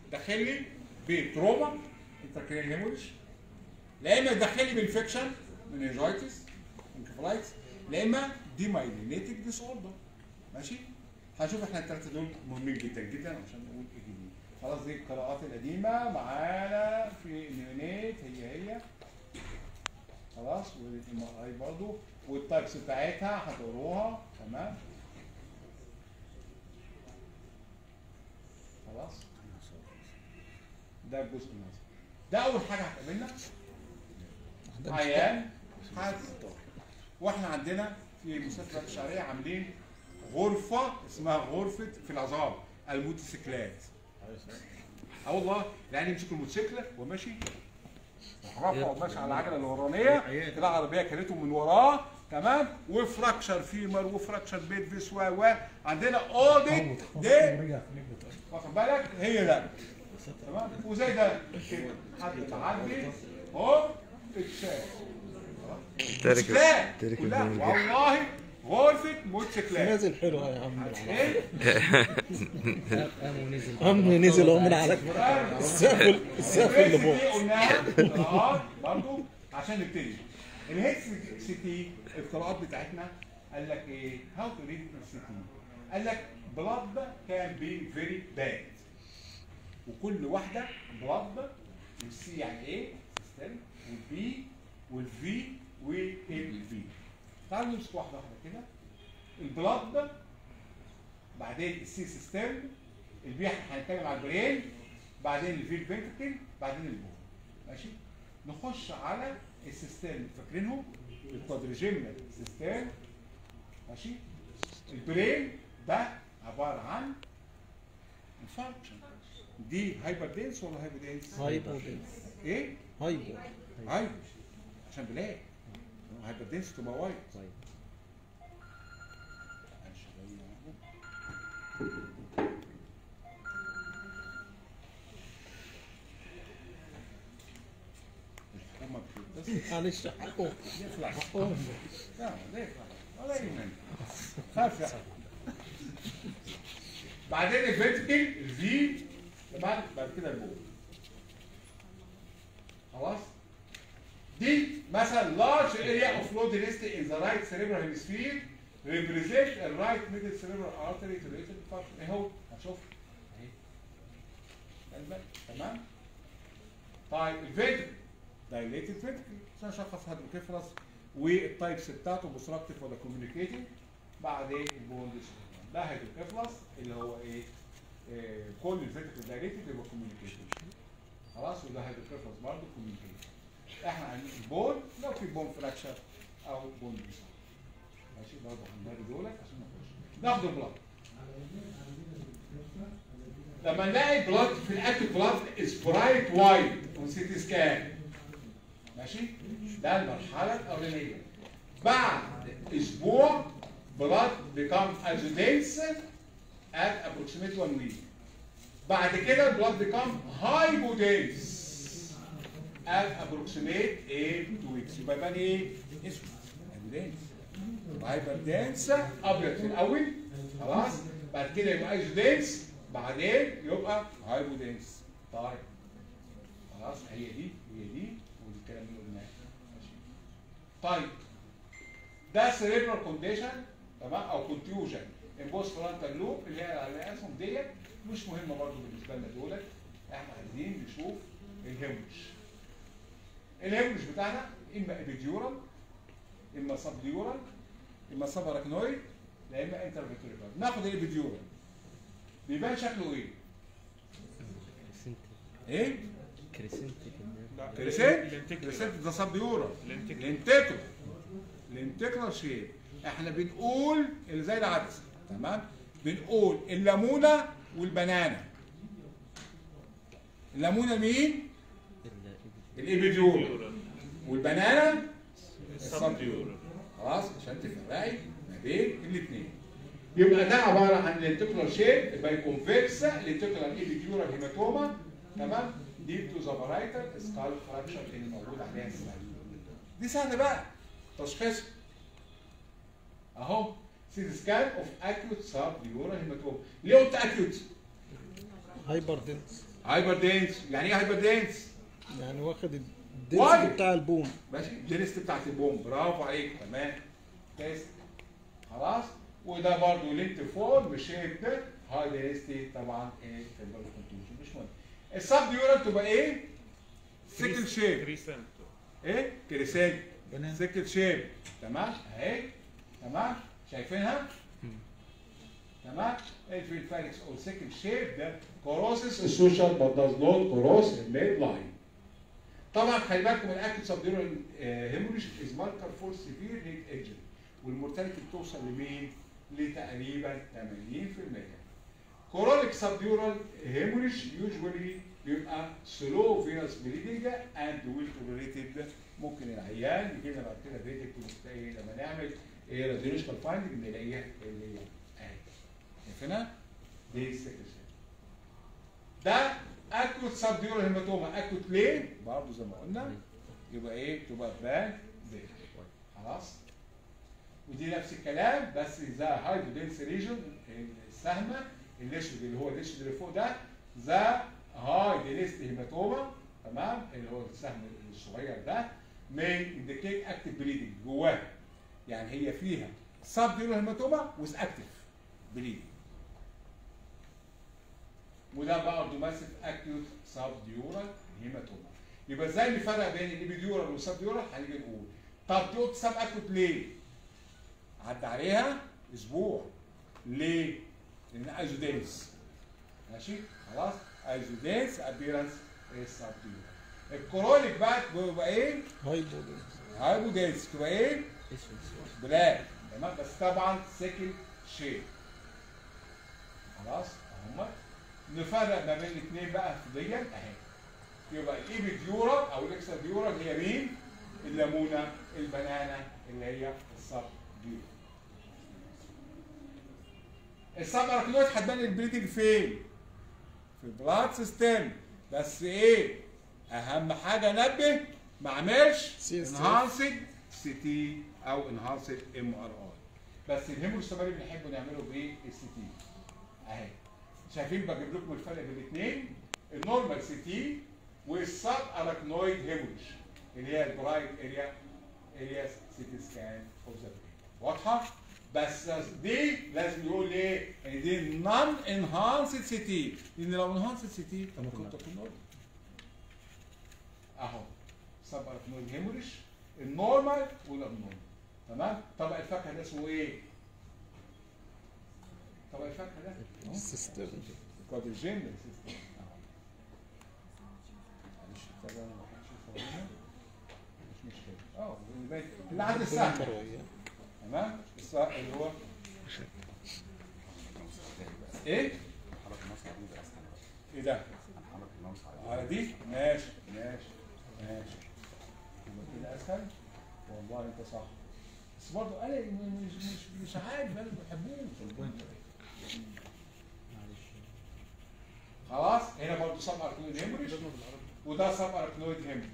داخل لي بتروما انتركرينال هيموريج لا اما داخل لي بانفكشن مننجايتس انكفلايتس لا اما ديمايلينيتك ديس اوردر ماشي هنشوف احنا الثلاثه دول مهمين جدا جدا عشان نقول ايه جديد خلاص دي القراءات القديمه معانا في النيونيت هي هي خلاص والام ار اي برضه والتايبس بتاعتها هتقروها تمام خلاص ده الجزء النظري ده اول حاجه هتقابلنا عيان حاسس واحنا عندنا في مستشفى الشعريه عاملين غرفه اسمها غرفه في العظام الموتوسيكلات اه والله يعني يمسك الموتوسيكل وماشي رفع وماشي على العجله الورانيه كده العربيه كانته من وراه تمام وفراكشر فيمر وفراكشر بيلفيس و و عندنا اوديت دي واخد بالك هي ده تمام وزي ده كده حد معدي اهو اتشاف تارك موتوسيكلات تارك كلها البرنامج. والله غرفه موتوسيكلات نازل حلو يا عم ايه قام ونزل عم نزل اهو من على السقف السقف اللي الهيد فوق سي قلناها قراءات برضه عشان نبتدي الهيد سي تي القراءات بتاعتنا قال لك ايه هاو تو ريد السي تي قال لك بلاد كان بي فيري باد وكل واحده بلاد والسي يعني ايه سيستم والبي والفي والفي تعالوا نمسك واحده واحده كده البلاد بعدين السي سيستم البي هنتكلم على البرين بعدين الفي الفنتكل بعدين البون ماشي نخش على السيستم فاكرينهم الكوادريجيمنال سيستم ماشي البرين ده عباره عن الفانكشن دي هايبر دينس ولا هايبر دينس؟ هايبر ايه؟ هايبر هايبر عشان بلاك هايبر دينس تبقى وايت طيب. معلش شوية واحدة. الحكومة بتدرس معلش حقه يخلع حقهم لا لا يخلع ولا يهمني خاف يا بعدين الفنتكل الفي بعد بعد كده البول خلاص دي مثلا large area of flow density in the right cerebral hemisphere represent a right middle cerebral artery related function ايه هو هنشوف اهي قلبك تمام طيب الفنتكل دايليتد فنتكل عشان اشخص هيدروكيفالس والتايبس بتاعته بوستراكتيف ولا كوميونيكيتنج بعدين البون ديسوردر ده هيدروكيفالس اللي هو ايه آه، كل الفنتكل دايليتد يبقى كوميونيكيتنج خلاص وده هيدروكيفالس برضه كوميونيكيتنج احنا عندنا البون لو في بون فراكشر او بون ديسوردر ماشي برضه هنلاقي دولت عشان نخش ناخد البلاد لما نلاقي بلاد في الاكتف بلاد از برايت وايت اون سي تي سكان ماشي ده المرحله الاولانيه بعد اسبوع بلاد بيكام اجودينس at approximately one week بعد كده البلاد بيكام هايبودينس at approximate 8 to weeks يبقى يبان ايه؟ اسود هايبودينس هايبردينس ابيض في الاول خلاص بعد كده يبقى ايزودينس بعدين يبقى هايبودينس طيب خلاص هي دي هي دي ودي الكلام اللي قلناه ماشي طيب ده سيريبرال كونديشن تمام او كونتيوجن امبوست فرونتال لوب اللي هي على اسهم ديت مش مهمه برضه بالنسبه لنا دولت احنا عايزين نشوف الهيموش الهيموش بتاعنا اما ابيديورال اما سبديورال اما سباراكنويد لا اما انترفيتوريبال ناخد الابيديورال بيبان شكله ايه؟ كريسنت ايه؟ كريسنت كده. كريسنت كريسنت ده سبديورال لينتيكولار لينتيكولار شيب احنا بنقول اللي زي العدسه تمام بنقول الليمونه والبنانه الليمونه مين؟ ال- الابيديورال والبنانه السبديورال خلاص عشان تفرقي ما بين الاثنين يبقى ده عباره عن لينتيكولار شيب يبقى كونفكس لينتيكولار ايبيديورال هيماتوما تمام دي تو زابرايتر سكال فراكشر اللي موجود عليها السلايد دي سهله بقى تشخيص اهو سي سكان اوف اكيوت سب ديورال هيماتوما ليه قلت اكيوت؟ هايبر دنس هايبر دينس يعني ايه هايبر دينس يعني واخد وايد. الدنسيتي بتاع البوم ماشي الدينست بتاعت البوم برافو عليك تمام تيست خلاص وده برضه لينت فورم شيب ده هاي دينستي طبعا ايه تبقى الكونتوجن مش مهم السب ديورال تبقى ايه؟ سيكل شيب كريسنت ايه؟ كريسنت بنان. سيكل شيب تمام اهي تمام شايفينها؟ تمام الفيلفاريكس او سيكل شيب ده كوروسيس السوشيال but does not cross the mid line طبعا خلي بالكم الاكل سبديورال هيموريج از ماركر فور سيفير هيت ايجن والمورتاليتي بتوصل لمين؟ لتقريبا 80% كورونيك سبديورال هيموريج يوجوالي بيبقى سلو فينس بليدنج اند ويل توليريتد ممكن العيان يجي لنا بعد كده بريدكت مستقي لما نعمل ايه راديولوجيكال فايندنج نلاقيها اللي هي اهي شايفينها؟ دي السكرشن ده اكوت سبديورال هيماتوما اكوت ليه؟ برضه زي ما قلنا يبقى ايه؟ تبقى بان دي خلاص؟ ودي نفس الكلام بس ذا هايدرودنس ريجن السهمه الاسود اللي هو الاسود اللي فوق ده ذا هايدرودنس هيماتوما تمام اللي هو السهم الصغير ده من انديكيت اكتف بليدنج جواها يعني هي فيها سب ديورال هيماتوما ويز اكتف بليدنج وده برضه ماسك اكيوت سب ديورال هيماتوما يبقى ازاي نفرق بين الابيديورال والسب ديورال هنيجي نقول طب دي سب اكيوت ليه؟ عدى عليها اسبوع ليه؟ لان ايزودينس ماشي خلاص ايزودينس ابيرنس سب ديورال الكرونيك بقى بيبقى ايه؟ هايبو هايبودينس تبقى ايه؟ اسود بلاك تمام بس طبعا سكن شيب خلاص اهما نفرق ما بين الاثنين بقى في دي اهي يبقى الايبيديورال او الاكسترا ديورال هي مين؟ الليمونه البنانا اللي هي الصب ديورال السب اراكنويد هتبان البريدنج فين؟ في البلاد سيستم بس ايه؟ اهم حاجه نبه ما اعملش CSF. انهانسد سي تي او انهانسد ام ار اي بس الهيموستامين اللي بنحبه نعمله بايه؟ السي تي اهي شايفين بجيب لكم الفرق بين الاثنين النورمال سي تي والسب اراكنويد هيموريج اللي هي البرايت اريا اريا سي تي سكان اوف ذا واضحه؟ بس دي لازم يقول ايه؟ ان دي نون انهانسد سي تي لان لو انهانسد سي تي طب ما كنت تكون نورمال اهو سب اراكنويد هيموريج النورمال والابنورمال تمام؟ طبق الفاكهه ده اسمه ايه؟ طبق الفاكهه ده سيستم كوادرجين سيستم معلش طبعا ما حدش يفهمها. مش مشكله اه اللي عند السهم تمام السهم اللي هو ايه؟ ايه ده؟ على دي؟ ماشي ماشي ماشي يبقى كده اسهل والله انت صح بس برضه انا مش مش مش عارف انا ما بحبوش خلاص هنا برضه سب اركنويد هيموريج وده سب اركنويد هيموريج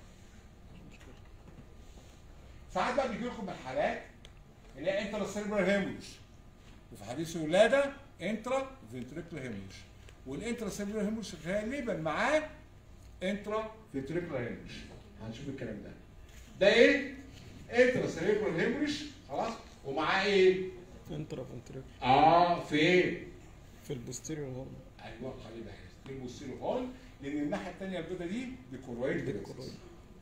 ساعات بقى بيجي لكم الحالات اللي هي انترا سيربرال هيموريج وفي حديث الولاده انترا فنتريكولار هيموريج والانترا سيربرال هيموريج غالبا معاه انترا فنتريكولار هيموريج هنشوف الكلام ده ده ايه؟ انترا سيربرال هيموريج خلاص ومعاه ايه؟ انترا فنتريك اه فين؟ في البوستيريور هورن ايوه خلي بالك تبصي له هون لان الناحيه الثانيه البيضه دي دي كورويد دي جريسس. كورويد.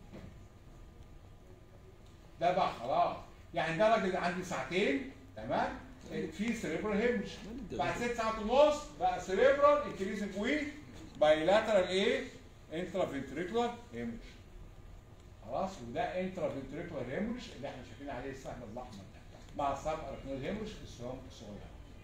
ده بقى خلاص يعني ده راجل عندي ساعتين تمام في سيريبرال هيمج بعد ست ساعات ونص بقى سيريبرال انكريزنج وي بايلاترال ايه انترا فنتريكولار هيمج خلاص وده انترا فنتريكولار هيمج اللي احنا شايفين عليه السهم الاحمر ده مع السب اركنويد هيمج السهم الصغير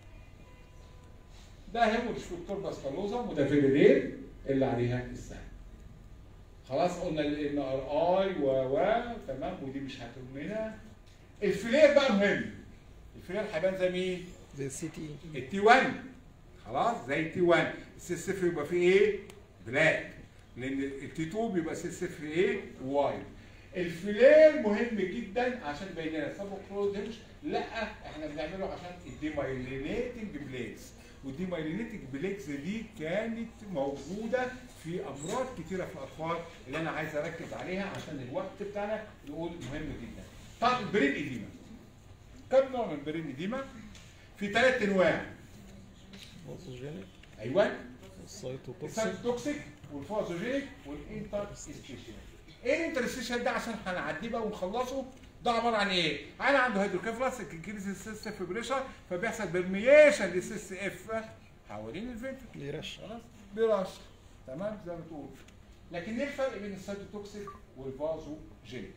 ده هيموريج في التوربا سكالوزا وده فيليدير اللي عليها السهم خلاص قلنا الام ار اي و و تمام ودي مش هتهمنا الفلير بقى مهم الفلير هيبان زي مين؟ زي السي تي التي 1 خلاص زي التي 1 السي صفر يبقى فيه ايه؟ بلاك لان التي 2 بيبقى سي صفر ايه؟ وايت الفلير مهم جدا عشان يبين لنا سبب كلوز هيمش لا احنا بنعمله عشان الديمايلينيتنج بليز ودي مايلينيتك بليكز دي كانت موجوده في امراض كتيره في الاطفال اللي انا عايز اركز عليها عشان الوقت بتاعنا نقول مهم جدا. طب البرين اديما كم نوع من البرين اديما؟ في ثلاث انواع فوسوجينيك ايوه السايتوتوكسيك السايتوكسيك والفوزوجينيك والانترستيشن ايه الانترستيشن ده عشان هنعديه بقى ونخلصه ده عباره عن ايه؟ انا عنده هيدروكيفلاس كيكريز السيست اف بريشر فبيحصل برميشن للسيست اف حوالين الفنتر بيرشح خلاص برش تمام زي ما تقول لكن ايه الفرق بين السايتوتوكسيك والفازوجينيك؟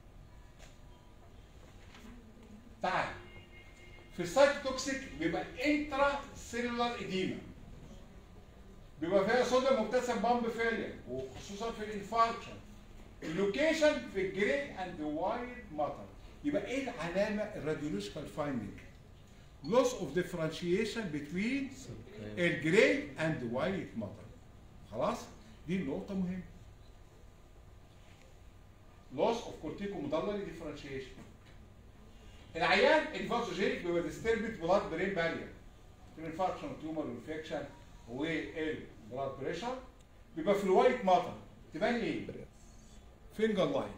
تعال في السايتوتوكسيك بيبقى انترا سيلولار اديما بيبقى فيها صوديوم مبتسم بامب فيلير وخصوصا في الانفاركشن اللوكيشن في الجري اند وايت ماتر يبقى ايه العلامه الراديولوجيكال فايندنج loss of differentiation between الجري اند وايت ماتر خلاص دي النقطه مهمه loss of corticomedullary differentiation العيان الفازوجينيك بيبقى ديستربت بلاد برين بارير الانفاركشن تيومر انفكشن والبلاد بريشر بيبقى في الوايت ماتر تبان ايه؟ فينجر لايك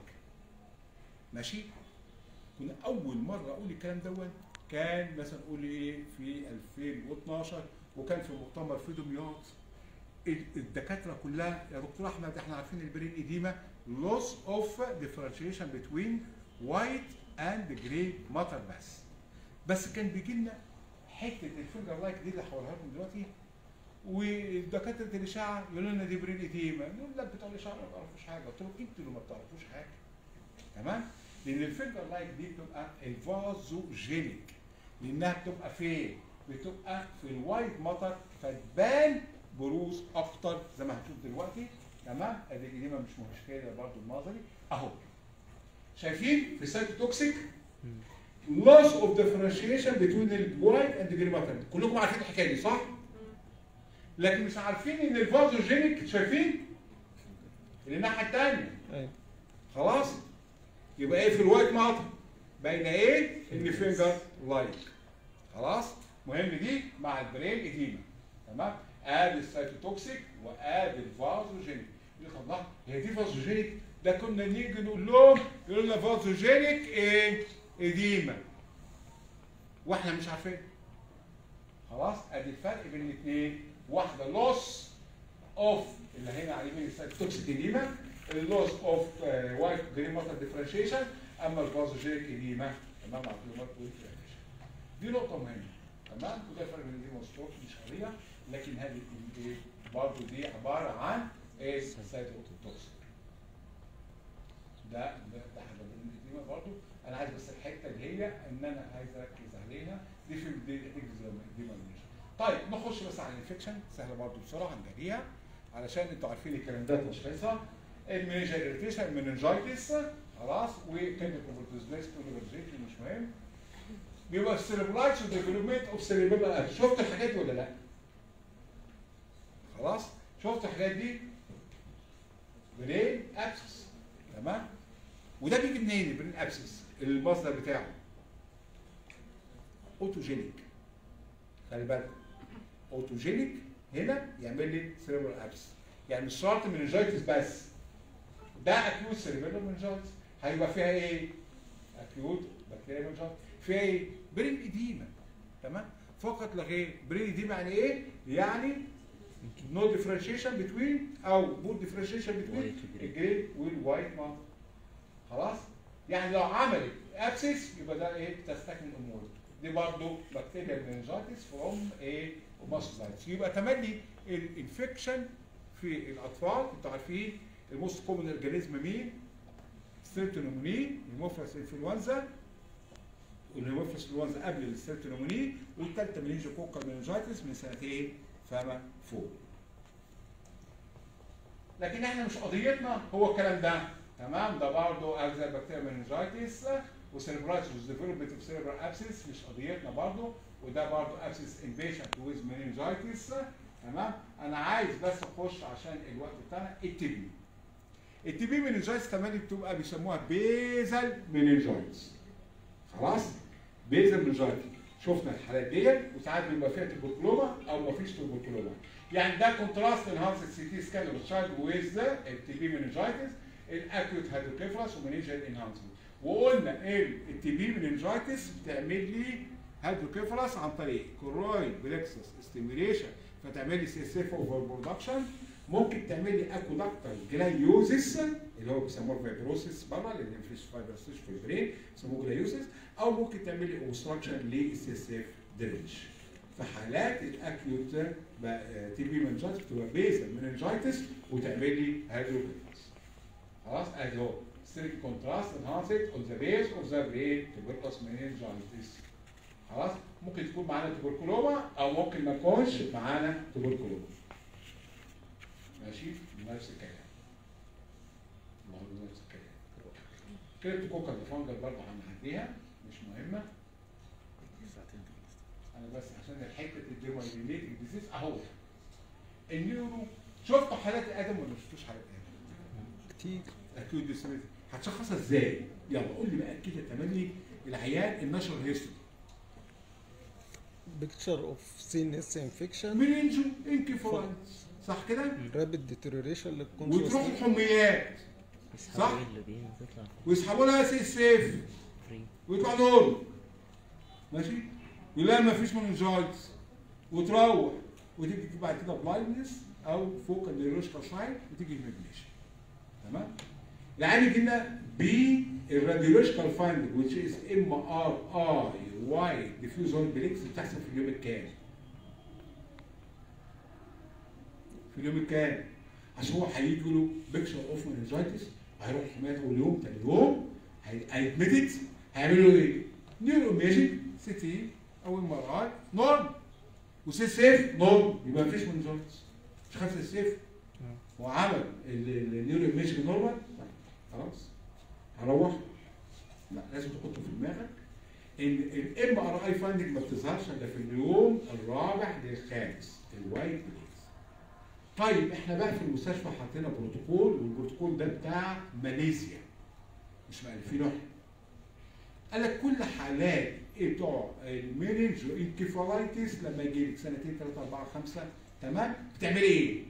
ماشي؟ كنا اول مره اقول الكلام دوت كان مثلا اقول ايه في 2012 وكان في مؤتمر في دمياط ال- الدكاتره كلها يا دكتور احمد احنا عارفين البرين اديما loss of differentiation between white and gray matter بس بس كان بيجي لنا حته الفينجر لايك دي اللي هقولها لكم دلوقتي ودكاتره الاشعه يقولوا لنا دي برين اديما نقول لك بتوع الاشعه ما بيعرفوش حاجه قلت لهم انتوا اللي ما بتعرفوش حاجه تمام لان الفينجر لايك دي بتبقى الفازوجينيك لانها بتبقى فين؟ بتبقى في الوايت ماتر فتبان بروز اكتر زي ما هنشوف دلوقتي تمام ادي الاديمه مش مشكله برضو النظري اهو شايفين في السايتوتوكسيك loss of differentiation between the white and the green matter كلكم عارفين الحكايه دي صح؟ لكن مش عارفين ان الفازوجينيك شايفين؟ اللي الناحيه الثانيه ايوه خلاص يبقى ايه في الوايت ماتر بين ايه ان فينجر لايك خلاص مهم دي مع البرين اديما تمام ادي السايتوتوكسيك وادي الفازوجينيك يقول لك الله هي دي فازوجينيك ده كنا نيجي نقول لهم يقولوا لنا فازوجينيك ايه اديما واحنا مش عارفين خلاص ادي الفرق بين الاثنين واحده لوس اوف اللي هنا على اليمين السايتوتوكسيك اديما اللوس اوف وايت جرين ماتر ديفرنشيشن اما الفازوجينيك اديما تمام مع كل مارك والديفرنشيشن دي نقطه مهمه تمام وده الفرق بين الاديما والستروك مش قضيه لكن هذه الايه برضه دي عباره عن ايه سايتوتوكسيك ده ده ده حاجه من الاديما برضه انا عايز بس الحته اللي هي ان انا عايز اركز عليها دي في دي الاديما طيب نخش بس على الانفكشن سهله برضه بسرعه نجريها علشان انتوا عارفين الكلام ده تشخيصها المنجر اريتيشن المننجايتس خلاص وكلمه كومبوتوزميس كولوفرجيتي مش مهم بيبقى السيربرايتس وديفلوبمنت اوف سيربرال شفت الحاجات دي ولا لا؟ خلاص شفت الحاجات دي؟ برين ابسس تمام؟ وده بيجي منين البرين ابسس؟ المصدر بتاعه اوتوجينيك خلي بالك اوتوجينيك هنا يعمل لي سيربرال ابس يعني مش شرط مننجايتس بس ده اكيوت سيربرال مننجايتس هيبقى فيها ايه؟ اكيوت بكتيريا مننجايتس فيها ايه؟ برين اديما تمام؟ فقط لا غير برين اديما يعني ايه؟ يعني نو ديفرنشيشن بتوين او بول ديفرنشيشن بتوين White وgrey. الجري والوايت ماتر خلاص؟ يعني لو عملت ابسس يبقى ده ايه؟ تستكمل الامور دي برضه بكتيريا مننجايتس فروم ايه؟ ماستوسايتس يبقى تملي الانفكشن في الاطفال انتوا عارفين الموست كومن اورجانيزم مين؟ ستريبتونوموني الموفرس انفلونزا والهيموفيلس انفلونزا قبل الستريبتونوموني والثالثه منينجوكوكال مننجايتس من سنتين فما فوق. لكن احنا مش قضيتنا هو الكلام ده تمام ده برضه اجزاء بكتيريا مننجايتس وسيربرايتس ديفلوبمنت اوف سيربرال ابسس مش قضيتنا برضه وده برضه ابسس ان بيشنت ويز مننجايتس تمام انا عايز بس اخش عشان الوقت بتاعنا التي بي التي بي مننجايتس تملي بتبقى بيسموها بيزل مننجايتس خلاص بيزل مننجايتس شفنا الحالات ديت وساعات بيبقى فيها تبركلوما او ما فيش تبركلوما يعني ده كونتراست انهانس سي تي سكان اوف تشايلد ويز التي بي مننجايتس الاكيوت هيدروكيفالس ومنيجر انهانسمنت وقلنا ايه التي بي مننجايتس بتعمل لي هيدروكيفالس عن طريق كورويد بلكسس ستيميوليشن فتعمل لي سي اس اف اوفر برودكشن ممكن تعمل لي اكودكتال جلايوزيس اللي هو بيسموه فايبروسيس بره لان مفيش فايبروسيس في البرين بيسموه جلايوزيس او ممكن تعمل لي اوبستراكشن للسي اس اف درينج في حالات الاكيوت تي بي منجايتس بتبقى بيزل مننجايتس وتعمل لي هيدروكيفالس خلاص ادي هو ستريك كونتراست انهانسد اون ذا بيس اوف ذا برين تبركلس مننجايتس خلاص ممكن تكون معانا تبركلوما او ممكن ما تكونش معانا تبركلوما ماشي نفس الكلام برضه نفس الكلام كريبتوكوكا فانجل برضه هنعديها مش مهمه انا بس عشان الحته الديمايلينيتنج ديزيز اهو النيورو شفتوا حالات ادم ولا ما شفتوش حالات ادم؟ كتير اكيد ديسبيلتي هتشخصها ازاي؟ يلا قول لي بقى كده تملي العيان النشر هيستوري بيكتشر اوف سين اس انفكشن منينجو انكيفالانس صح كده؟ رابid deterioration وتروح للكونشوس الحميات يسحبوا صح؟ ايه اللي بين تطلع ويسحبوا لها سي سيف فري ويطلع نور ماشي يلاقي ما فيش منجايتس وتروح وتيجي بعد كده بلايندنس او فوق النيروشكال ساين وتيجي هيميجليشن تمام العين يجي لنا بي الراديولوجيكال فايندنج which is ام ار اي واي ديفيوز اون بليكس بتحصل في اليوم الكام؟ في اليوم الكام؟ عشان هو هيجي له بيكشر اوف منجايتس هيروح حمايه اول يوم تاني يوم هي- هيتمدد هيعملوا ايه؟ نيورو ميجيك سي تي او ام ار اي نورم وسي سيف نورم يبقى مفيش منجايتس مش خاف السيف هو عمل النيورو ميجيك نورمال خلاص هروح لا لازم تحطه في دماغك ان الام ار اي فايندنج ما بتظهرش الا في اليوم الرابع للخامس الوايت بليز طيب احنا بقى في المستشفى حطينا بروتوكول والبروتوكول ده بتاع ماليزيا مش مألفينه احنا قال لك كل حالات بتوع المينينجو انكيفالايتس لما يجي لك سنتين ثلاثه اربعه خمسه تمام بتعملي ايه؟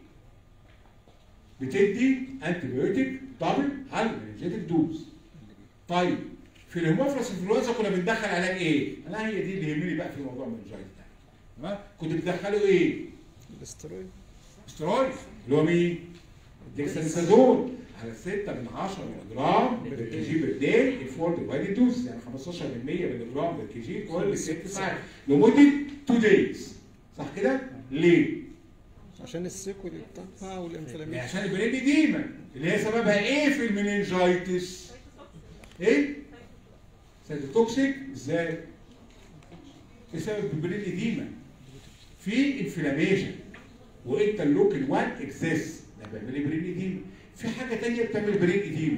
بتدي انتي بيوتيك دبل على المنجيتك دوز طيب في الهيموفلس انفلونزا كنا بندخل علاج ايه؟ انا هي دي اللي يهمني بقى في موضوع المنجيت ده تمام؟ كنت بتدخلوا ايه؟ الاسترويد استرويد اللي هو مين؟ ديكسانسازون على 6 من 10 ملي جرام بالكي جي بالدي الفور ديفايدد دوز يعني 15 من 100 ملي جرام بالكي جي كل ست ساعات لمده 2 دايز صح كده؟ ليه؟ عشان السيكول بتاعها يعني والانفلاميشن عشان البرين ديما اللي هي سببها ايه في المننجايتس؟ ايه؟ سيتوتوكسيك ازاي؟ ايه سبب البرين ديما؟ في انفلاميشن وانت اللوكال 1 اكزيست ده بيعمل لي برين اديما في حاجه ثانيه بتعمل برين اديما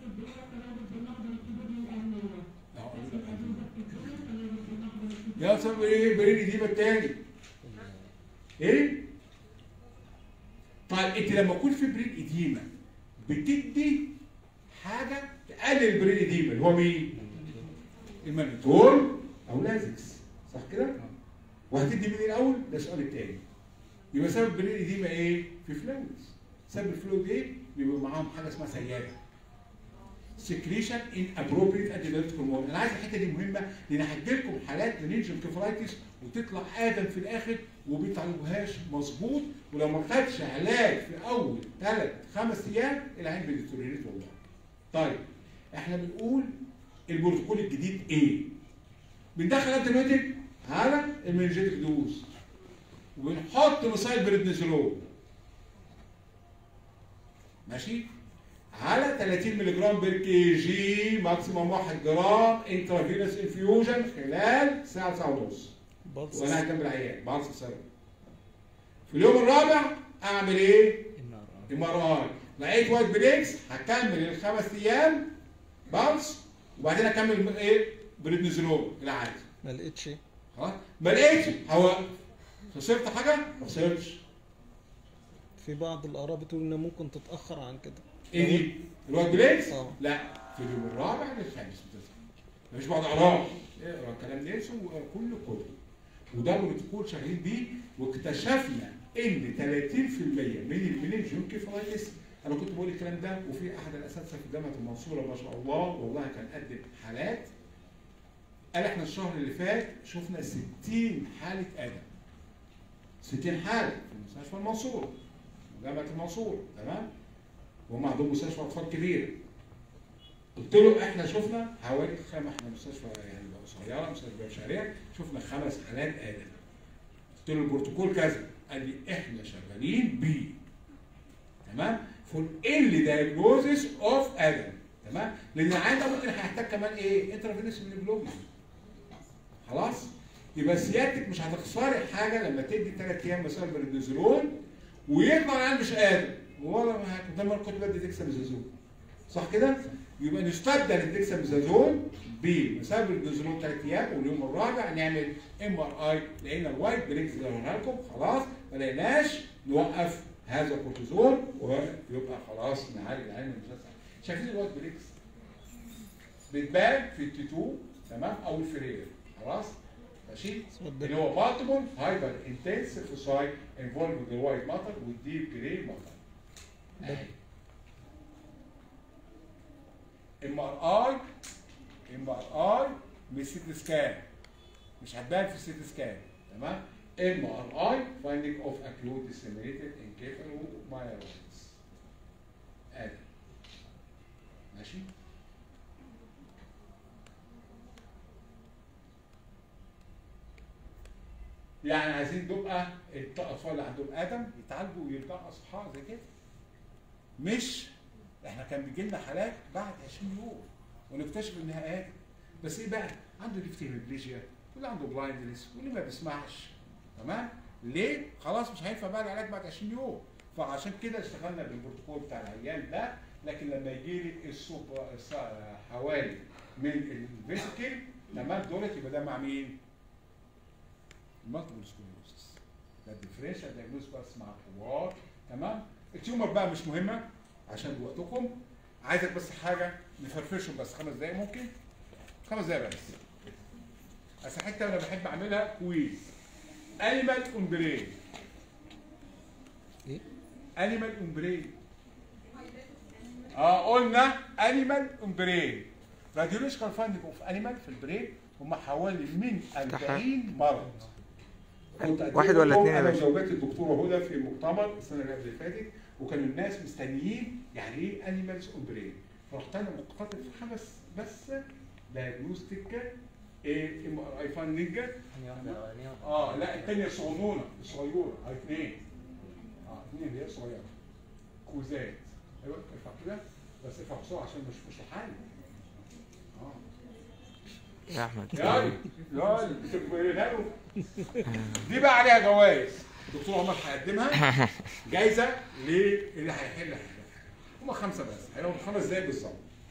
يا سبب ايه برين اديما الثاني ايه طيب انت لما يكون في برين اديما بتدي حاجه تقلل البرين اديما اللي هو مين المانيتول او لازكس صح كده وهتدي مين الاول ده السؤال الثاني يبقى سبب البرين اديما ايه في فلويدز سبب الفلويد ايه بيبقى معاهم حاجه اسمها سياده سكريشن ان ابروبريت انتي هرمون انا عايز الحته دي مهمه لان هدي لكم حالات منينجل كفرايتس وتطلع ادم في الاخر وما بيتعالجوهاش مظبوط ولو ما خدش علاج في اول ثلاث خمس ايام العين بيديتوريت والله. طيب احنا بنقول البروتوكول الجديد ايه؟ بندخل انتي على المنجيتك دوز وبنحط مثال بريدنيزولون ماشي على 30 ملي جرام بير كي جي ماكسيموم 1 جرام انترافينوس انفيوجن خلال ساعه ساعه ونص بلس وانا هكمل العيان بعرف السبب في اليوم الرابع اعمل ايه؟ ام ار ام ار اي لقيت وايت بليكس هكمل الخمس ايام بالس وبعدين اكمل ايه؟ بريدنيزولون العادي ما لقيتش خلاص ما لقيتش هوقف خسرت حاجه؟ ما خسرتش في بعض الاراء بتقول ان ممكن تتاخر عن كده ايه دي؟ الوايت بليكس؟ اه. لا في اليوم الرابع للخامس بتظهر مش بعد اقراه اقرا كلام نيلسون واقرا كل الكتب وده بروتوكول شغالين بيه واكتشفنا ان 30% من المننجيوكيفالايتس انا كنت بقول الكلام ده وفي احد الاساتذه في جامعه المنصوره ما شاء الله والله كان قدم حالات قال احنا الشهر اللي فات شفنا 60 حاله ادم 60 حاله في مستشفى المنصوره جامعه المنصوره تمام وهم عندهم مستشفى اطفال كبيره قلت له احنا شفنا حوالي خمس احنا مستشفى يعني قصيره مستشفى بشريه شفنا خمس حالات ادم قلت له البروتوكول كذا قال لي احنا شغالين بيه تمام فول ال دايجنوزيس اوف ادم تمام لان العيان ده ممكن هيحتاج كمان ايه انترافينوس من خلاص يبقى سيادتك مش هتخسري حاجه لما تدي ثلاث ايام مثلا بريدنيزولون ويطلع العيان مش قادر ولا ما هت- ده ما كنت بدي ديكساميثازون صح كده؟ يبقى نستبدل الديكساميثازون بمثال بريدنيزولون ثلاث ايام واليوم الرابع نعمل ام ار اي لقينا الوايت بريكس اللي قلنا لكم خلاص ما لقيناش نوقف هذا الكورتيزون ويبقى خلاص نعالج العين المسلسل شايفين الوايت بريكس بتبان في التي 2 تمام او الفرير خلاص ماشي اللي هو مالتيبل هايبر انتنس فوساي انفولد ذا وايت ماتر والديب جراي ماتر ام ار اي ام ار اي مش سيتي سكان مش هتبان في السيتي سكان تمام ام ار اي فايندينج اوف اكيوت ديسيمينيتد انكيفالومايوسيس ادي ماشي يعني عايزين نبقى الاطفال اللي عندهم ادم يتعالجوا ويرجعوا اصحاء زي كده مش احنا كان بيجي لنا حالات بعد 20 يوم ونكتشف انها ادم بس ايه بقى عنده ديفتيريبليجيا واللي عنده بلايندنس واللي ما بيسمعش تمام ليه خلاص مش هينفع بقى العلاج بعد 20 يوم فعشان كده اشتغلنا بالبروتوكول بتاع العيان ده لكن لما يجي لي السوبر الس- حوالي من الفيسيكل تمام دولت يبقى ده مع مين؟ المالتيبل سكليروسس ده الديفرنشال دايجنوز بس مع الكبار تمام التيومر بقى مش مهمه عشان وقتكم عايزك بس حاجه نفرفشهم بس خمس دقايق ممكن خمس دقايق بس بس حته انا بحب اعملها كويز انيمال اون برين إيه؟ انيمال اون برين اه قلنا انيمال اون برين راديولوجيكال فايندنج اوف انيمال في البرين هم حوالي من 40 مرض كنت قدمت واحد ولا لهم اتنين يا انا باشا؟ وزوجتي الدكتوره هدى في مؤتمر السنه اللي قبل اللي فاتت وكانوا الناس مستنيين يعني ايه انيمالز اون برين فرحت انا مقتطف خمس بس دايجنوستيك ايه ام ار اي فايندنج ثانية واحدة الأولانية اه لا الثانيه صغنونه الصغيره هاي اثنين اه اثنين اللي هي صغيره كوزات ايوه ارفع كده بس ارفع بسرعه عشان مش مش لحالي اه يا احمد يلا يلا بتقبلها له دي بقى عليها جوائز الدكتور عمر هيقدمها جايزه للي هيحل حاجه هم خمسه بس هياخدوا خمس دقايق بالظبط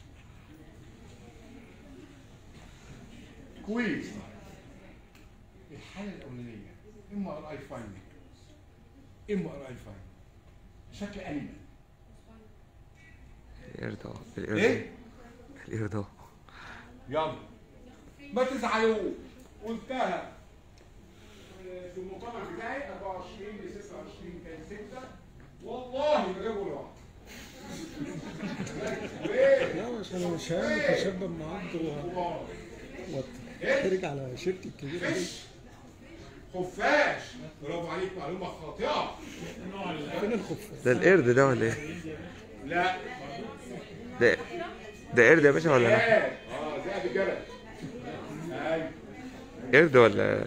كويس الحاله الاولانيه ام ار اي فايندنج ام ار اي فايندنج شكل انيمال القرد اهو ايه؟ القرد القرد اهو يلا ما تزعلوش قلتها في المؤتمر بتاعي 24 ل 26 كان 6 والله ما جابوا راحه لا عشان انا مش هعمل تشبب مع عبده واتحرج على شركة الكبيرة دي فيش خفاش برافو عليك معلومه خاطئه فين الخفاش؟ ده القرد ده ولا ايه؟ لا ده ده قرد يا باشا ولا لا؟ ذئاب اه ذئاب جبل ايوه قرد ولا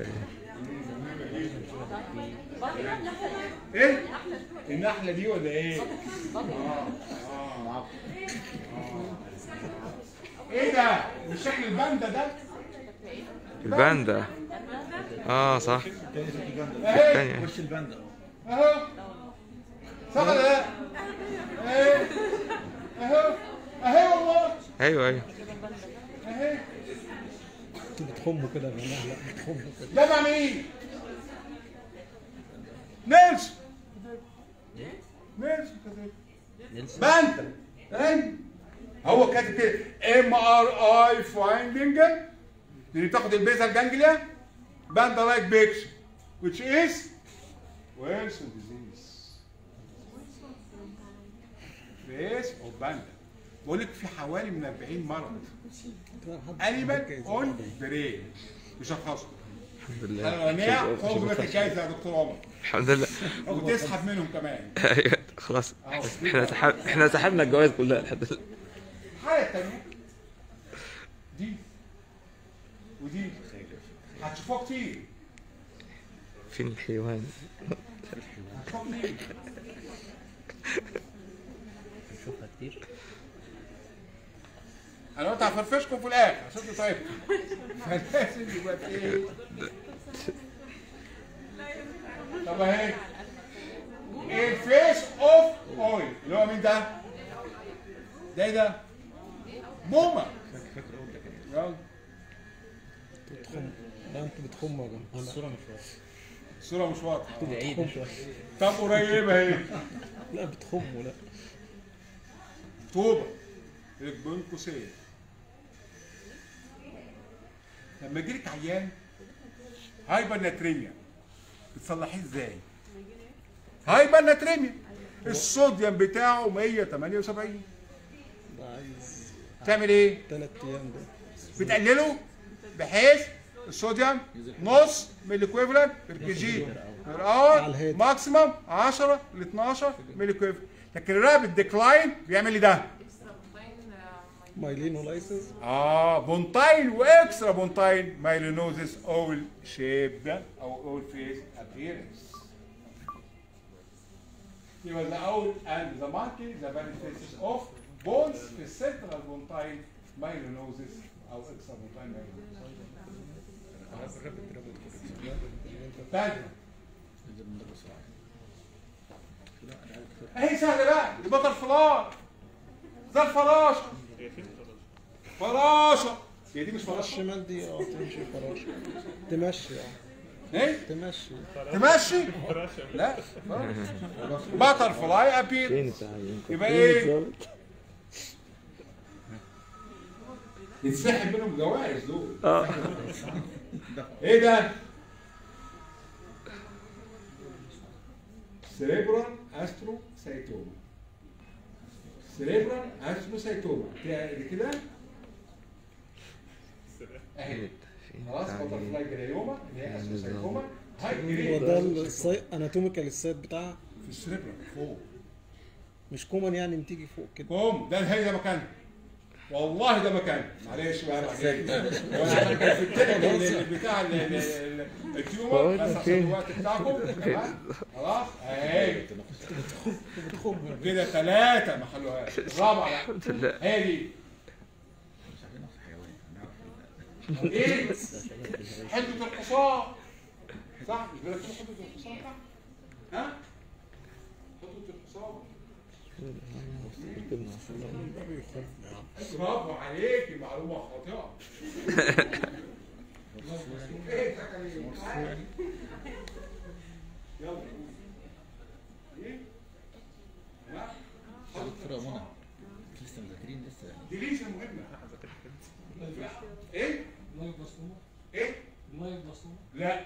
ايه النحله دي ولا ايه اه اه آه. ايه ده مش شكل الباندا ده الباندا اه صح اهي الثانية وش الباندا اهو صح ولا لا اهي اهو اهي والله ايوه ايوه اهي بتخمه كده يا جماعة لا بتخمه كده ده مع مين نيلسون نيلسون كده نيلسون باندا اهي هو كاتب كده ام ار اي فايندنج اللي تاخد البيزال جانجليا باندا لايك بيكشر which is Wilson disease face of banda بقول لك في حوالي من 40 مرض انيمال اون برين بيشخصوا الحمد لله الاولانيه خد لك الجايزه يا دكتور عمر الحمد لله وتسحب منهم كمان ايوه خلاص احنا سحب احنا سحبنا الجوائز كلها الحمد لله الحاله الثانيه دي ودي هتشوفوها كتير فين الحيوان هتشوفوها كتير نشوفها كتير انا قلت هفرفشكم في الاخر عشان انتوا طيب فلازم يبقى في ايه طب اهي الفيس اوف اويل اللي هو مين ده؟ ده ايه ده؟ بومه يلا بتخم لا انتوا بتخموا يا جماعه الصورة مش واضحة الصوره مش واضحه بعيدة شوية طب قريبه اهي لا بتخموا لا طوبه بين قوسين لما يجيلك عيان هايبر ناتريميا بتصلحيه ازاي؟ هايبر ناتريميا الصوديوم بتاعه 178 ده عايز تعمل ايه؟ ثلاث ايام ده بتقلله بحيث الصوديوم نص ملي اكويفالنت بير كي جي بير على اور الهادي. ماكسيمم 10 ل 12 ملي اكويفالنت لكن الرابد ديكلاين بيعمل لي ده مايلينولايسيس اه بونتاين واكسترا بونتاين مايلينوزيس اول شيب ده او اول فيس ابييرنس يبقى ذا اول اند ذا ماركي ذا benefits اوف بونز في السنترال بونتاين مايلينوزيس او اكسترا بونتاين مايلينوزيس تاني اهي سهله بقى دي بطل فلاي زي الفراشه فراشه هي دي مش فراشه الشمال دي اه تمشي فراشه تمشي اه ايه تمشي تمشي لا بطل فلاي ابير فين التعيين يبقى ايه يتسحب منهم جوائز دول اه ايه ده سريبرال استرو سايتوما سريبرال استرو سايتوما دي كده اهي فين خلاص بطل التعيين فلاي جريوما اللي هي استرو سايتوما هاي هو جري ده الساي... اناتوميكال السايت بتاعها في السريبرال فوق مش كومن يعني بتيجي فوق كده قوم ده هي ده مكانها والله ده مكانها معلش بقى بعدين وانا عشان كان في التاني ال- بتاع ال- ال- ال- التيومر بقول بس لك عشان إيه؟ الوقت بتاعكم تمام خلاص اهي بتخم كده ثلاثة ما حلوهاش الرابعة بقى الحمد لله هي دي ايه؟ حدة الحصان صح؟ مش بيقول لك في حدة الحصان صح؟ ها؟ حدة الحصان برافو عليكي معلومة خاطئة ايه يا كريم؟ يلا قول. ايه؟ لا دكتورة منى لسه مذاكرين لسه دي ليش مهمة ايه؟ ايه؟ لا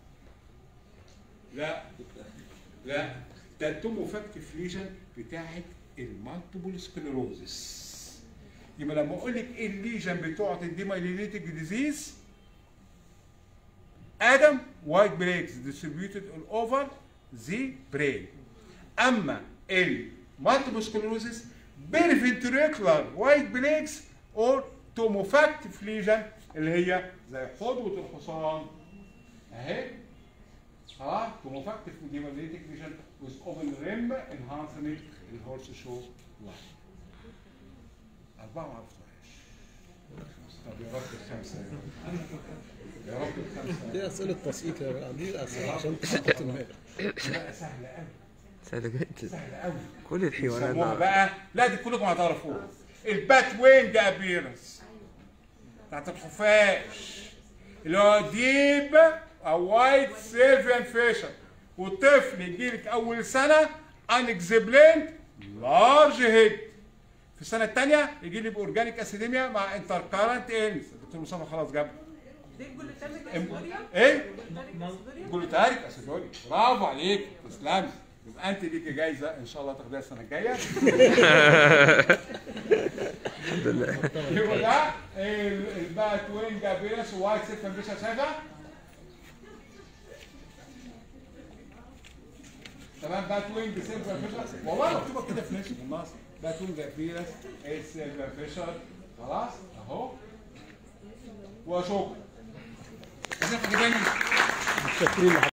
لا لا ده التوموفاكتيف ليجن بتاعت المالتيبل سكليروزس يبقى لما اقول لك ايه الليجن بتوعت الديمايليتيك ديزيز ادم وايت بريكس distributed all over the brain اما المالتيبل سكليروزس بيرفنتريكولار وايت بريكس اور توموفاكتيف ليجن اللي هي زي حدوة الحصان اهي اه توموفاكتيف ديمايليتيك ليجن with open rim enhancing الهورس شو لاين أربعة ما عرفتهاش طب يا رب الخمسة يا رب يا رب الخمسة دي اسئله تسقيط يا بقى دي اسئله عشان تثبت المال لا سهلة أوي سهل جدا سهلة أوي كل الحيوانات يسموها بقى. بقى لا دي كلكم هتعرفوها البات وينج ابيرنس بتاعت الخفاش اللي هو ديب او وايت سيلفيان فيشر والطفل يجي لك اول سنه ان اكزبليند لارج هيد في السنه الثانيه يجي لي باورجانيك اسيديميا مع انتر كارنت ايلز الدكتور مصطفى خلاص جاب ايه جلوتاريك اسيدوريا برافو عليك تسلمي يبقى انت ليكي جايزه ان شاء الله تاخديها السنه الجايه الحمد لله يبقى ده ال- البات وينج ابيرنس وايت سيف امبيشن شايفها تمام بات وينج سيلفر فيشر والله مكتوبه كده في نفس النص بات وينج ابيرنس سيلفر فيشر خلاص اهو وشكرا عايزين حاجه تاني متشكرين